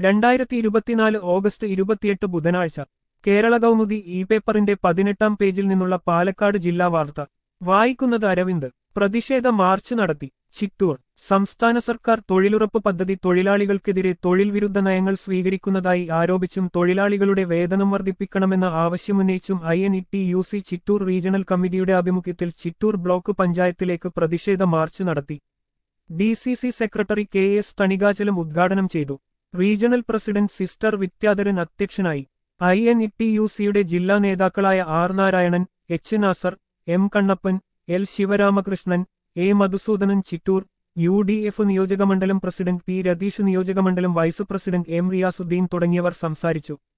രണ്ടായിരത്തി ഇരുപത്തിനാല് ഓഗസ്റ്റ് ഇരുപത്തിയെട്ട് ബുധനാഴ്ച കേരള കൗമുദി ഇ പേപ്പറിന്റെ പതിനെട്ടാം പേജിൽ നിന്നുള്ള പാലക്കാട് ജില്ലാ വാർത്ത വായിക്കുന്നത് അരവിന്ദ് പ്രതിഷേധ മാർച്ച് നടത്തി ചിറ്റൂർ സംസ്ഥാന സർക്കാർ തൊഴിലുറപ്പ് പദ്ധതി തൊഴിലാളികൾക്കെതിരെ തൊഴിൽ വിരുദ്ധ നയങ്ങൾ സ്വീകരിക്കുന്നതായി ആരോപിച്ചും തൊഴിലാളികളുടെ വേതനം വർദ്ധിപ്പിക്കണമെന്ന ആവശ്യമുന്നയിച്ചും I N E T U C Chittoor regional കമ്മിറ്റിയുടെ ആഭിമുഖ്യത്തിൽ ചിറ്റൂർ ബ്ലോക്ക് പഞ്ചായത്തിലേക്ക് പ്രതിഷേധ മാർച്ച് നടത്തി D C C secretary K S Thanikachalam ഉദ്ഘാടനം ചെയ്തു റീജിയണൽ പ്രസിഡന്റ് സിസ്റ്റർ വിദ്യാധരൻ അധ്യക്ഷനായി I N E T U സിയുടെ ജില്ലാ നേതാക്കളായ R Narayanan H Nasar M Kannappan L Sivaramakrishnan A Madhusoodanan Chittoor U D F നിയോജകമണ്ഡലം പ്രസിഡന്റ് പി രതീഷ് നിയോജകമണ്ഡലം വൈസ് പ്രസിഡന്റ് എം റിയാസുദ്ദീൻ തുടങ്ങിയവർ സംസാരിച്ചു